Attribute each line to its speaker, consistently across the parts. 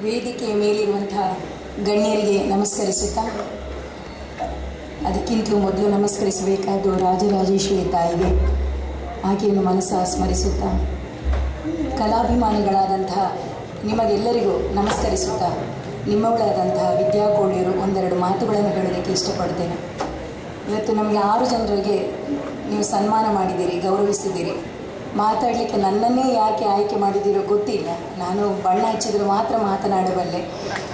Speaker 1: ವೇದಿಕೆಯ ಮೇಲಿರುವಂತಹ ಗಣ್ಯರಿಗೆ ನಮಸ್ಕರಿಸುತ್ತಾ ಅದಕ್ಕಿಂತಲೂ ಮೊದಲು ನಮಸ್ಕರಿಸಬೇಕಾದ್ದು ರಾಜರಾಜೇಶ್ವರಿ ತಾಯಿಗೆ ಆಕೆಯನ್ನು ಮನಸ್ಸ ಸ್ಮರಿಸುತ್ತಾ ಕಲಾಭಿಮಾನಿಗಳಾದಂತಹ ನಿಮಗೆಲ್ಲರಿಗೂ ನಮಸ್ಕರಿಸುತ್ತಾ ನಿಮ್ಮವಳಾದಂತಹ ವಿದ್ಯಾಕೋಳ್ಯರು ಒಂದೆರಡು ಮಾತುಗಳನ್ನು ಹೇಳೋದಕ್ಕೆ ಇಷ್ಟಪಡ್ತೇನೆ ಇವತ್ತು ನಮಗೆ ಆರು ಜನರಿಗೆ ನೀವು ಸನ್ಮಾನ ಮಾಡಿದ್ದೀರಿ ಗೌರವಿಸಿದ್ದೀರಿ ಮಾತಾಡಲಿಕ್ಕೆ ನನ್ನನ್ನೇ ಯಾಕೆ ಆಯ್ಕೆ ಮಾಡಿದ್ದೀರೋ ಗೊತ್ತಿಲ್ಲ ನಾನು ಬಣ್ಣ ಹಚ್ಚಿದ್ರೆ ಮಾತ್ರ ಮಾತನಾಡಬಲ್ಲೆ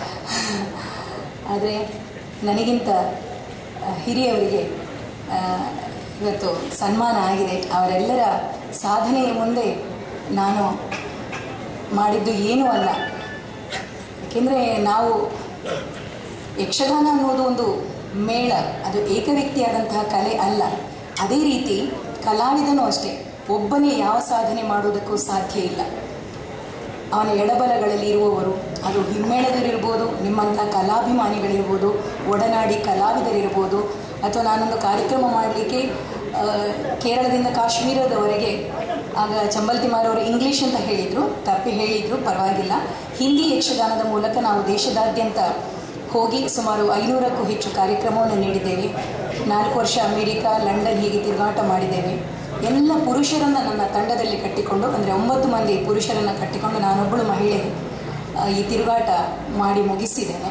Speaker 1: ಆದರೆ ನನಗಿಂತ ಆ, ಹಿರಿಯವರಿಗೆ ಆ, ಇವತ್ತು ಸನ್ಮಾನ ಆಗಿದೆ ಅವರೆಲ್ಲರ ಸಾಧನೆಯ ಮುಂದೆ ನಾನು ಮಾಡಿದ್ದು ಏನೂ ಅಲ್ಲ ಏಕೆಂದರೆ ನಾವು ಯಕ್ಷಗಾನ ಅನ್ನೋದು ಒಂದು ಮೇಳ ಅದು ಏಕವ್ಯಕ್ತಿಯಾದಂತಹ ಕಲೆ ಅಲ್ಲ ಅದೇ ರೀತಿ ಕಲಾವಿದನೂ ಅಷ್ಟೇ ಒಬ್ಬನೇ ಯಾವ ಸಾಧನೆ ಮಾಡುವುದಕ್ಕೂ ಸಾಧ್ಯ ಇಲ್ಲ ಅವನ ಎಡಬಲಗಳಲ್ಲಿ ಇರುವವರು ಅದು ಹಿಮ್ಮೇಳದರಿರ್ಬೋದು ನಿಮ್ಮಂಥ ಕಲಾಭಿಮಾನಿಗಳಿರ್ಬೋದು ಒಡನಾಡಿ ಕಲಾವಿದರಿರ್ಬೋದು ಅಥವಾ ನಾನೊಂದು ಕಾರ್ಯಕ್ರಮ ಮಾಡಲಿಕ್ಕೆ ಆ, ಕೇರಳದಿಂದ ಕಾಶ್ಮೀರದವರೆಗೆ ಆಗ ಚಂಬಲ್ತಿಮಾರ್ ಅವರು ಇಂಗ್ಲೀಷ್ ಅಂತ ಹೇಳಿದರು ತಪ್ಪಿ ಹೇಳಿದರು ಪರವಾಗಿಲ್ಲ ಹಿಂದಿ ಯಕ್ಷಗಾನದ ಮೂಲಕ ನಾವು ದೇಶದಾದ್ಯಂತ ಹೋಗಿ ಸುಮಾರು ಐನೂರಕ್ಕೂ ಹೆಚ್ಚು ಕಾರ್ಯಕ್ರಮವನ್ನು ನೀಡಿದ್ದೇವೆ ನಾಲ್ಕು ವರ್ಷ ಅಮೇರಿಕ ಲಂಡನ್ ಹೀಗೆ ತಿರುಗಾಟ ಮಾಡಿದ್ದೇವೆ ಎಲ್ಲ ಪುರುಷರನ್ನು ನನ್ನ ತಂಡದಲ್ಲಿ ಕಟ್ಟಿಕೊಂಡು ಅಂದರೆ ಒಂಬತ್ತು ಮಂದಿ ಪುರುಷರನ್ನು ಕಟ್ಟಿಕೊಂಡು ನಾನೊಬ್ಬಳು ಮಹಿಳೆ ಆ, ಈ ತಿರುಗಾಟ ಮಾಡಿ ಮುಗಿಸಿದ್ದೇನೆ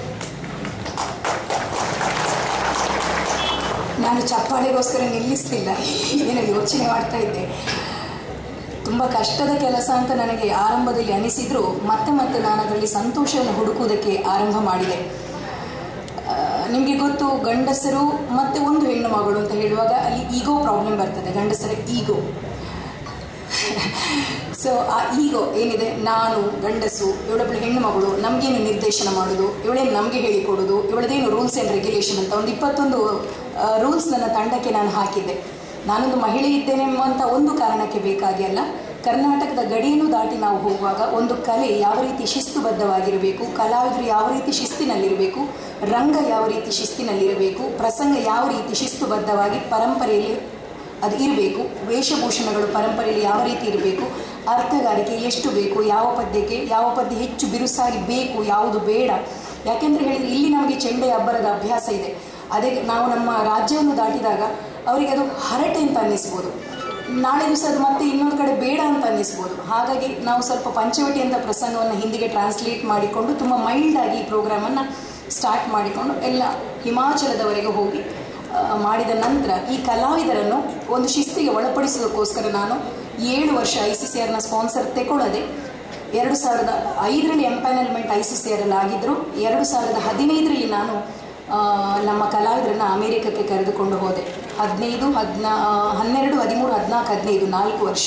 Speaker 1: ನಾನು ಚಪ್ಪಾಳೆಗೋಸ್ಕರ ನಿಲ್ಲಿಸ್ತಿಲ್ಲ ಏನೋ ಯೋಚನೆ ಮಾಡ್ತಾ ಇದ್ದೆ ತುಂಬ ಕಷ್ಟದ ಕೆಲಸ ಅಂತ ನನಗೆ ಆರಂಭದಲ್ಲಿ ಅನಿಸಿದರೂ ಮತ್ತೆ ಮತ್ತೆ ನಾನು ಅದರಲ್ಲಿ ಸಂತೋಷವನ್ನು ಹುಡುಕುವುದಕ್ಕೆ ಆರಂಭ ಮಾಡಿದೆ ನಿಮಗೆ ಗೊತ್ತು ಗಂಡಸರು ಮತ್ತೆ ಒಂದು ಹೆಣ್ಣು ಮಗಳು ಅಂತ ಹೇಳುವಾಗ ಅಲ್ಲಿ ಈಗೋ ಪ್ರಾಬ್ಲಮ್ ಬರ್ತದೆ ಗಂಡಸರ ಈಗೋ ಸೊ ಆ ಈಗೋ ಏನಿದೆ ನಾನು ಗಂಡಸು ಇವಳೊಬ್ಬಳು ಹೆಣ್ಣು ಮಗಳು ನಮಗೇನು ನಿರ್ದೇಶನ ಮಾಡೋದು ಇವಳೇನು ನಮಗೆ ಹೇಳಿಕೊಡೋದು ಇವಳದೇನು ರೂಲ್ಸ್ ಆ್ಯಂಡ್ ರೆಗ್ಯುಲೇಷನ್ ಅಂತ ಒಂದು ಇಪ್ಪತ್ತೊಂದು ರೂಲ್ಸ್ ನನ್ನ ತಂಡಕ್ಕೆ ನಾನು ಹಾಕಿದ್ದೆ ನಾನೊಂದು ಮಹಿಳೆ ಇದ್ದೇನೆ ಎಂಬಂಥ ಒಂದು ಕಾರಣಕ್ಕೆ ಬೇಕಾಗಿ ಅಲ್ಲ ಕರ್ನಾಟಕದ ಗಡಿಯನ್ನು ದಾಟಿ ನಾವು ಹೋಗುವಾಗ ಒಂದು ಕಲೆ ಯಾವ ರೀತಿ ಶಿಸ್ತುಬದ್ಧವಾಗಿರಬೇಕು ಕಲಾವಿದರು ಯಾವ ರೀತಿ ಶಿಸ್ತಿನಲ್ಲಿರಬೇಕು ರಂಗ ಯಾವ ರೀತಿ ಶಿಸ್ತಿನಲ್ಲಿರಬೇಕು ಪ್ರಸಂಗ ಯಾವ ರೀತಿ ಶಿಸ್ತುಬದ್ಧವಾಗಿ ಪರಂಪರೆಯಲ್ಲಿ ಅದು ಇರಬೇಕು ವೇಷಭೂಷಣಗಳು ಪರಂಪರೆಯಲ್ಲಿ ಯಾವ ರೀತಿ ಇರಬೇಕು ಅರ್ಥಗಾರಿಕೆ ಎಷ್ಟು ಬೇಕು ಯಾವ ಪದ್ಯಕ್ಕೆ ಯಾವ ಪದ್ಯ ಹೆಚ್ಚು ಬಿರುಸಾಗಿ ಬೇಕು ಯಾವುದು ಬೇಡ ಯಾಕೆಂದರೆ ಹೇಳಿದರೆ ಇಲ್ಲಿ ನಮಗೆ ಚೆಂಡೆ ಅಬ್ಬರದ ಅಭ್ಯಾಸ ಇದೆ ಅದೇ ನಾವು ನಮ್ಮ ರಾಜ್ಯವನ್ನು ದಾಟಿದಾಗ ಅವರಿಗೆ ಅದು ಹರಟೆ ಅಂತ ಅನ್ನಿಸ್ಬೋದು ನಾಳೆ ದಿವಸ ಅದು ಮತ್ತೆ ಇನ್ನೊಂದು ಕಡೆ ಬೇಡ ಅಂತ ಅನ್ನಿಸ್ಬೋದು ಹಾಗಾಗಿ ನಾವು ಸ್ವಲ್ಪ ಪಂಚವಟಿ ಅಂತ ಪ್ರಸಂಗವನ್ನು ಹಿಂದಿಗೆ ಟ್ರಾನ್ಸ್ಲೇಟ್ ಮಾಡಿಕೊಂಡು ತುಂಬ ಮೈಲ್ಡ್ ಆಗಿ ಈ ಪ್ರೋಗ್ರಾಮನ್ನು ಸ್ಟಾರ್ಟ್ ಮಾಡಿಕೊಂಡು ಎಲ್ಲ ಹಿಮಾಚಲದವರೆಗೆ ಹೋಗಿ ಆ, ಮಾಡಿದ ನಂತರ ಈ ಕಲಾವಿದರನ್ನು ಒಂದು ಶಿಸ್ತಿಗೆ ಒಳಪಡಿಸೋದಕ್ಕೋಸ್ಕರ ನಾನು ಏಳು ವರ್ಷ ಐ ಸಿ ಸಿ ಆರ್ನ ಸ್ಪಾನ್ಸರ್ ತಗೊಳ್ಳದೆ ಎರಡು ಸಾವಿರದ ಐದರಲ್ಲಿ ಎಂಪ್ಯಾನಲ್ಮೆಂಟ್ ಐ ಸಿ ಸಿ ಆರಲ್ಲಿ ಆಗಿದ್ದರು ಎರಡು ಸಾವಿರದ ಹದಿನೈದರಲ್ಲಿ ನಾನು ಆ, ನಮ್ಮ ಕಲಾವಿದರನ್ನು ಅಮೇರಿಕಕ್ಕೆ ಕರೆದುಕೊಂಡು ಹೋದೆ ಹದಿನೈದು ಹದಿನಾ ಹನ್ನೆರಡು ಹದಿಮೂರು ಹದಿನಾಲ್ಕು ಹದಿನೈದು ನಾಲ್ಕು ವರ್ಷ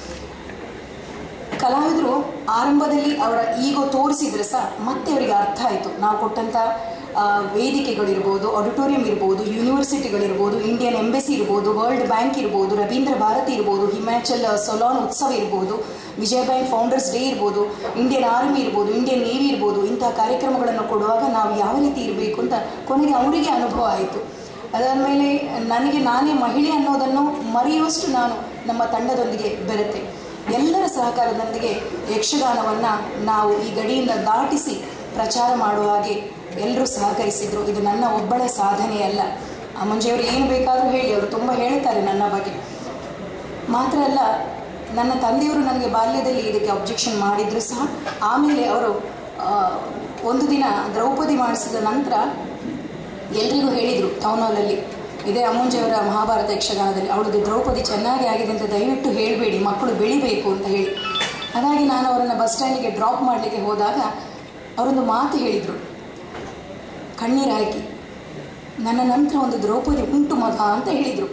Speaker 1: ಕಲಾವಿದರು ಆರಂಭದಲ್ಲಿ ಅವರ ಈಗೋ ತೋರಿಸಿದ್ರೆ ಸಹ ಮತ್ತೆ ಅವರಿಗೆ ಅರ್ಥ ಆಯಿತು ನಾವು ಕೊಟ್ಟಂಥ ಆ, ವೇದಿಕೆಗಳಿರ್ಬೋದು ಆಡಿಟೋರಿಯಂ ಇರ್ಬೋದು ಯೂನಿವರ್ಸಿಟಿಗಳಿರ್ಬೋದು ಇಂಡಿಯನ್ ಎಂಬೆಸಿ ಇರ್ಬೋದು ವರ್ಲ್ಡ್ ಬ್ಯಾಂಕ್ ಇರ್ಬೋದು ರವೀಂದ್ರ ಭಾರತಿ ಇರ್ಬೋದು ಹಿಮಾಚಲ್ ಸೊಲಾನ್ ಉತ್ಸವ ಇರ್ಬೋದು ವಿಜಯ ಬ್ಯಾಂಕ್ ಫೌಂಡರ್ಸ್ ಡೇ ಇರ್ಬೋದು ಇಂಡಿಯನ್ ಆರ್ಮಿ ಇರ್ಬೋದು ಇಂಡಿಯನ್ ನೇವಿ ಇರ್ಬೋದು ಇಂತಹ ಕಾರ್ಯಕ್ರಮಗಳನ್ನು ಕೊಡುವಾಗ ನಾವು ಯಾವ ರೀತಿ ಇರಬೇಕು ಅಂತ ಕೊನೆಗೆ ಅವರಿಗೆ ಅನುಭವ ಆಯಿತು ಅದಾದಮೇಲೆ ನನಗೆ ನಾನೇ ಮಹಿಳೆ ಅನ್ನೋದನ್ನು ಮರೆಯುವಷ್ಟು ನಾನು ನಮ್ಮ ತಂಡದೊಂದಿಗೆ ಬೆರೆತೆ ಎಲ್ಲರ ಸಹಕಾರದೊಂದಿಗೆ ಯಕ್ಷಗಾನವನ್ನು ನಾವು ಈ ಗಡಿಯಿಂದ ದಾಟಿಸಿ ಪ್ರಚಾರ ಮಾಡುವ ಹಾಗೆ ಎಲ್ಲರೂ ಸಹಕರಿಸಿದರು ಇದು ನನ್ನ ಒಬ್ಬಳ ಸಾಧನೆಯಲ್ಲ ಆ ಮಂಜೆಯವರು ಏನು ಬೇಕಾದರೂ ಹೇಳಿ ಅವರು ತುಂಬ ಹೇಳ್ತಾರೆ ನನ್ನ ಬಗ್ಗೆ ಮಾತ್ರ ಅಲ್ಲ ನನ್ನ ತಂದೆಯವರು ನನಗೆ ಬಾಲ್ಯದಲ್ಲಿ ಇದಕ್ಕೆ ಅಬ್ಜೆಕ್ಷನ್ ಮಾಡಿದ್ರು ಸಹ ಆಮೇಲೆ ಅವರು ಆ, ಒಂದು ದಿನ ದ್ರೌಪದಿ ಮಾಡಿಸಿದ ನಂತರ ಎಲ್ರಿಗೂ ಹೇಳಿದರು ಟೌನ್ ಹಾಲಲ್ಲಿ ಇದೇ ಅಮ್ಮುಂಜಿಯವರ ಮಹಾಭಾರತ ಯಕ್ಷಗಾನದಲ್ಲಿ ಅವಳದು ದ್ರೌಪದಿ ಚೆನ್ನಾಗಿ ಆಗಿದೆ ಅಂತ ದಯವಿಟ್ಟು ಹೇಳಬೇಡಿ ಮಕ್ಕಳು ಬೆಳಿಬೇಕು ಅಂತ ಹೇಳಿ ಹಾಗಾಗಿ ನಾನು ಅವರನ್ನು ಬಸ್ ಸ್ಟ್ಯಾಂಡಿಗೆ ಡ್ರಾಪ್ ಮಾಡಲಿಕ್ಕೆ ಹೋದಾಗ ಅವರೊಂದು ಮಾತು ಹೇಳಿದರು ಕಣ್ಣೀರು ಹಾಕಿ ನನ್ನ ನಂತರ ಒಂದು ದ್ರೌಪದಿ ಉಂಟು ಮಗ ಅಂತ ಹೇಳಿದರು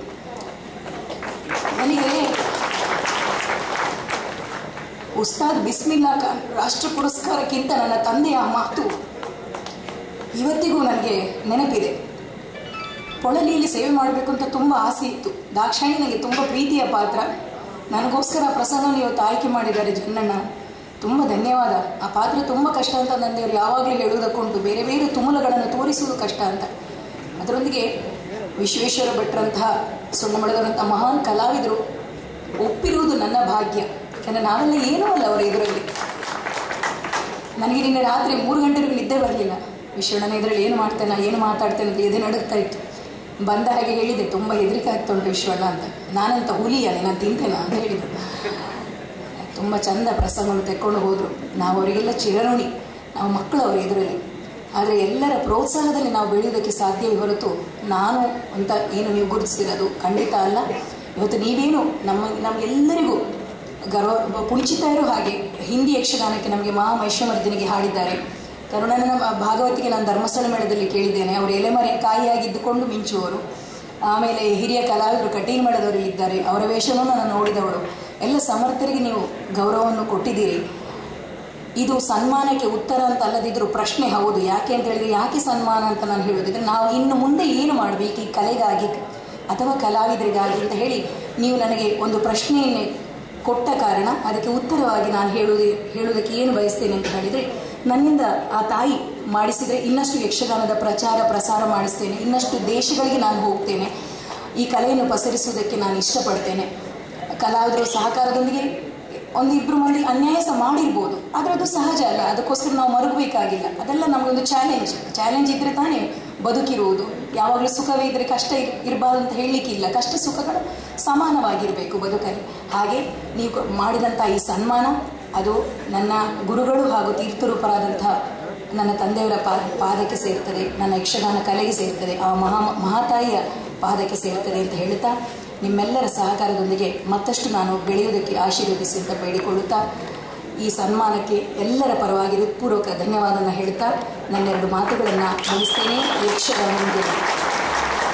Speaker 1: ನನಗೆ ಉಸ್ತಾದ್ ಬಿಸ್ಮಿಲ್ಲಾ ಖಾನ್ ರಾಷ್ಟ್ರ ಪುರಸ್ಕಾರಕ್ಕಿಂತ ನನ್ನ ತಂದೆಯ ಮಾತು ಇವತ್ತಿಗೂ ನನಗೆ ನೆನಪಿದೆ ಪೊಳಲಿಯಲ್ಲಿ ಸೇವೆ ಮಾಡಬೇಕು ಅಂತ ತುಂಬ ಆಸೆ ಇತ್ತು ದಾಕ್ಷಾಯಣಿ ನನಗೆ ತುಂಬ ಪ್ರೀತಿಯ ಪಾತ್ರ ನನಗೋಸ್ಕರ ಆ ಪ್ರಸಂಗವನ್ನು ಇವತ್ತು ಆಯ್ಕೆ ಮಾಡಿದ್ದಾರೆ ಜನ್ನಣ್ಣ ತುಂಬ ಧನ್ಯವಾದ ಆ ಪಾತ್ರ ತುಂಬ ಕಷ್ಟ ಅಂತ ತಂದೆಯವರು ಯಾವಾಗಲೂ ಹೇಳುವುದಕ್ಕುಂಟು ಬೇರೆ ಬೇರೆ ತುಮುಲಗಳನ್ನು ತೋರಿಸುವುದು ಕಷ್ಟ ಅಂತ ಅದರೊಂದಿಗೆ ವಿಶ್ವೇಶ್ವರ ಭಟ್ರಂತಹ ಸೊಣ್ಣಮಳದವರಂಥ ಮಹಾನ್ ಕಲಾವಿದರು ಒಪ್ಪಿರುವುದು ನನ್ನ ಭಾಗ್ಯ ಯಾಕಂದರೆ ನಾವೆಲ್ಲ ಏನೂ ಅಲ್ಲ ಅವರ ಎದುರಲ್ಲಿ ನನಗೆ ನಿನ್ನೆ ರಾತ್ರಿ ಮೂರು ಗಂಟೆವರೆಗೂ ನಿದ್ದೆ ಬರಲಿಲ್ಲ ವಿಶ್ವಣ್ಣನ ಇದರಲ್ಲಿ ಏನು ಮಾಡ್ತೇನೆ ಏನು ಮಾತಾಡ್ತೇನೆ ಅಂತ ಎದೆ ನಡುಗ್ತಾ ಇತ್ತು ಬಂದ ಹಾಗೆ ಹೇಳಿದೆ ತುಂಬ ಹೆದರಿಕೆ ಆಗ್ತಾ ಉಂಟು ವಿಶ್ವಣ್ಣ ಅಂತ ನಾನಂತ ಹುಲಿಯಾನೆ ನಾನು ತಿಂತೇನೆ ಅಂತ ಹೇಳಿದರು ತುಂಬ ಚಂದ ಪ್ರಸಂಗವನ್ನು ತೆಕ್ಕೊಂಡು ಹೋದರು ನಾವು ಅವರಿಗೆಲ್ಲ ಚಿರಋಣಿ ನಾವು ಮಕ್ಕಳು ಅವರ ಎದುರಲ್ಲಿ ಆದರೆ ಎಲ್ಲರ ಪ್ರೋತ್ಸಾಹದಲ್ಲಿ ನಾವು ಬೆಳೆಯೋದಕ್ಕೆ ಸಾಧ್ಯವೇ ಹೊರತು ನಾನು ಅಂತ ಏನು ನೀವು ಗುರುತಿಸಿರೋದು ಖಂಡಿತ ಅಲ್ಲ ಇವತ್ತು ನೀವೇನು ನಮ್ಮ ನಮಗೆಲ್ಲರಿಗೂ ಗರ್ವ ಪುಣಿಚಿತಾಯರು ಹಾಗೆ ಹಿಂದಿ ಯಕ್ಷಗಾನಕ್ಕೆ ನಮಗೆ ಮಹಾ ಮಹಿಷಮರ್ದಿನಿಗೆ ಹಾಡಿದ್ದಾರೆ ಕರುಣನ ಭಾಗವತಿಗೆ ನಾನು ಧರ್ಮಸ್ಥಳ ಮೇಳದಲ್ಲಿ ಕೇಳಿದ್ದೇನೆ ಅವರು ಎಲೆಮರೆ ಕಾಯಿಯಾಗಿದ್ದುಕೊಂಡು ಮಿಂಚುವವರು ಆಮೇಲೆ ಹಿರಿಯ ಕಲಾವಿದರು ಕಟೀಲ್ ಮೇಳದವರಲ್ಲಿದ್ದಾರೆ ಅವರ ವೇಷವನ್ನು ನಾನು ನೋಡಿದವಳು ಎಲ್ಲ ಸಮರ್ಥರಿಗೆ ನೀವು ಗೌರವವನ್ನು ಕೊಟ್ಟಿದ್ದೀರಿ ಇದು ಸನ್ಮಾನಕ್ಕೆ ಉತ್ತರ ಅಂತ ಅಲ್ಲದಿದ್ರೂ ಪ್ರಶ್ನೆ ಹೌದು ಯಾಕೆ ಅಂತ ಹೇಳಿದ್ರೆ ಯಾಕೆ ಸನ್ಮಾನ ಅಂತ ನಾನು ಹೇಳೋದಿದ್ರೆ ನಾವು ಇನ್ನು ಮುಂದೆ ಏನು ಮಾಡಬೇಕು ಈ ಕಲೆಗಾಗಿ ಅಥವಾ ಕಲಾವಿದರಿಗಾಗಿ ಅಂತ ಹೇಳಿ ನೀವು ನನಗೆ ಒಂದು ಪ್ರಶ್ನೆಯನ್ನೇ ಕೊಟ್ಟ ಕಾರಣ ಅದಕ್ಕೆ ಉತ್ತರವಾಗಿ ನಾನು ಹೇಳುವುದು ಹೇಳುವುದಕ್ಕೆ ಏನು ಬಯಸ್ತೇನೆ ಅಂತ ಹೇಳಿದರೆ ನನ್ನಿಂದ ಆ ತಾಯಿ ಮಾಡಿಸಿದರೆ ಇನ್ನಷ್ಟು ಯಕ್ಷಗಾನದ ಪ್ರಚಾರ ಪ್ರಸಾರ ಮಾಡಿಸ್ತೇನೆ ಇನ್ನಷ್ಟು ದೇಶಗಳಿಗೆ ನಾನು ಹೋಗ್ತೇನೆ ಈ ಕಲೆಯನ್ನು ಪಸರಿಸುವುದಕ್ಕೆ ನಾನು ಇಷ್ಟಪಡ್ತೇನೆ ಕಲಾವಿದರ ಸಹಕಾರದೊಂದಿಗೆ ಒಂದಿಬ್ಬರು ಮಂದಿ ಅನ್ಯಾಯ ಸಹ ಮಾಡಿರ್ಬೋದು ಆದರೆ ಅದು ಸಹಜ ಅಲ್ಲ ಅದಕ್ಕೋಸ್ಕರ ನಾವು ಮರುಗಬೇಕಾಗಿಲ್ಲ ಅದೆಲ್ಲ ನಮಗೊಂದು ಚಾಲೆಂಜ್ ಚಾಲೆಂಜ್ ಇದ್ದರೆ ತಾನೇ ಬದುಕಿರುವುದು ಯಾವಾಗಲೂ ಸುಖವೇ ಇದ್ದರೆ ಕಷ್ಟ ಇರಬಾರ್ದು ಅಂತ ಹೇಳಲಿಕ್ಕಿಲ್ಲ ಕಷ್ಟ ಸುಖಗಳು ಸಮಾನವಾಗಿರಬೇಕು ಬದುಕಲ್ಲಿ ಹಾಗೆ ನೀವು ಮಾಡಿದಂಥ ಈ ಸನ್ಮಾನ ಅದು ನನ್ನ ಗುರುಗಳು ಹಾಗೂ ತೀರ್ಥರೂಪರಾದಂತಹ ನನ್ನ ತಂದೆಯವರ ಪಾ ಪಾದಕ್ಕೆ ಸೇರ್ತದೆ ನನ್ನ ಯಕ್ಷಗಾನ ಕಲೆಗೆ ಸೇರ್ತದೆ ಆ ಮಹಾ ಮಹಾತಾಯಿಯ ಪಾದಕ್ಕೆ ಸೇರ್ತದೆ ಅಂತ ಹೇಳ್ತಾ ನಿಮ್ಮೆಲ್ಲರ ಸಹಕಾರದೊಂದಿಗೆ ಮತ್ತಷ್ಟು ನಾನು ಬೆಳೆಯುವುದಕ್ಕೆ ಆಶೀರ್ವದಿಸಿ ಅಂತ ಬೇಡಿಕೊಳ್ಳುತ್ತಾ ಈ ಸನ್ಮಾನಕ್ಕೆ ಎಲ್ಲರ ಪರವಾಗಿ ಹೃತ್ಪೂರ್ವಕ ಧನ್ಯವಾದನ ಹೇಳ್ತಾ ನನ್ನೆರಡು ಮಾತುಗಳನ್ನು ಮುಗಿಸ್ತೇನೆ ಯಕ್ಷಗಾನ